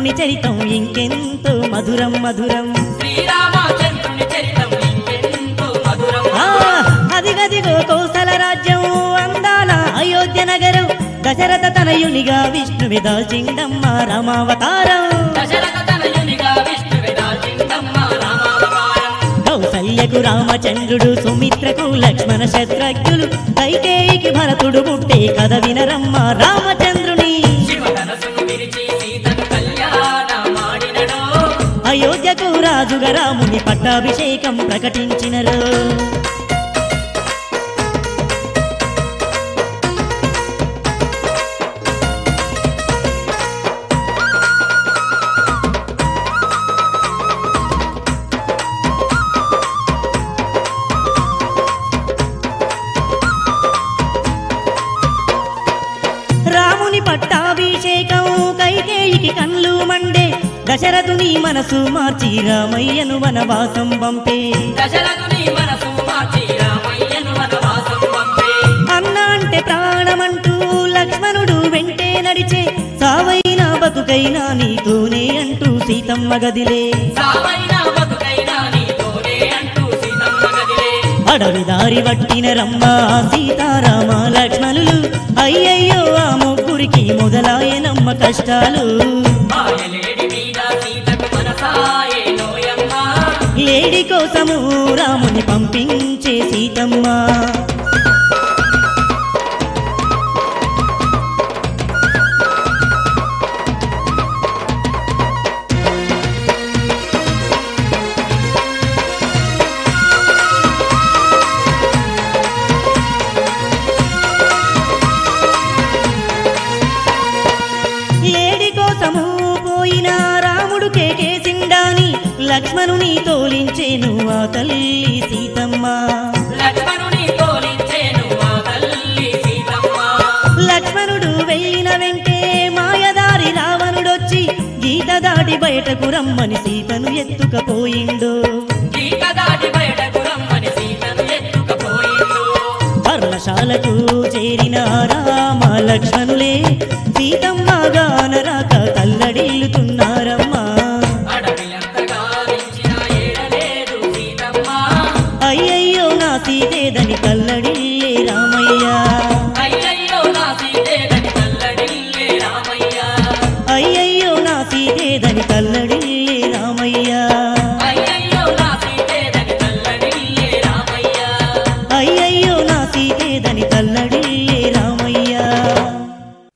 శ్రీరామచంద్రుని చరితం ఇంకెంతో మధురం మధురం శ్రీరామచంద్రుని చరితం ఇంకెంతో మధురం ఆ అదిగదిగో కౌసల రాజ్యం అందాల అయోధ్య నగరం దశరథ తనయునిగా విష్ణువి దాల్చిందమ్మ రామావతారం దశరథ తనయునిగా విష్ణువి దాల్చిందమ్మ రామావతారం కౌసల్యకు రామచంద్రుడు సుమిత్రకు లక్ష్మణ శత్రుఘ్నులు కైకేయికి భరతుడు పుట్టే కథ వినరమ్మ రామచంద్రుని శివధనసును విరిచి సీతను కళ్యాణమాడినడో అయోధ్యకు రాజుగా రాముని పట్టాభిషేకం ప్రకటించినరు రాముని పట్టాభిషేకం కైకేయికి కళ్ళు మండే దశరథుని మనసు మార్చి రామయ్యను వనవాసం పంపే దశరథుని మనసు మార్చి రామయ్యను వనవాసం పంపే అన్న అంటే ప్రాణమంటూ లక్ష్మణుడు వెంటే నడిచే సావైనా బతుకైనా నీతోనే అంటూ సీతమ్మ గదిలే సావైనా బతుకైనా నీతోనే అంటూ సీతమ్మ గదిలే అడవి దారి పట్టిన రమ్మ సీతారామ లక్ష్మణులు అయ్యయ్యో ఆ ముగ్గురికి మొదలాయనమ్మ కష్టాలు మాయలేడి మీద సీతకు మనసాయే నోయమ్మ లేడి కోసము రాముని పంపించే సీతమ్మ లేడి కోసము పోయిన రాముడు కేకేసిండాని లక్ష్మణుని తోలించేను ఆ తల్లి సీతమ్మ లక్ష్మణుని తోలించేను ఆ తల్లి సీతమ్మ లక్ష్మణుడు వెళ్ళిన వెంటే మాయదారి రావణుడొచ్చి గీత దాటి బయటకు రమ్మని సీతను ఎత్తుకపోయిండు గీత దాటి బయటకు రమ్మని సీతను ఎత్తుకపోయిండు పర్ణశాలకు చేరిన రామ లక్ష్మణులే సీతమ్మగా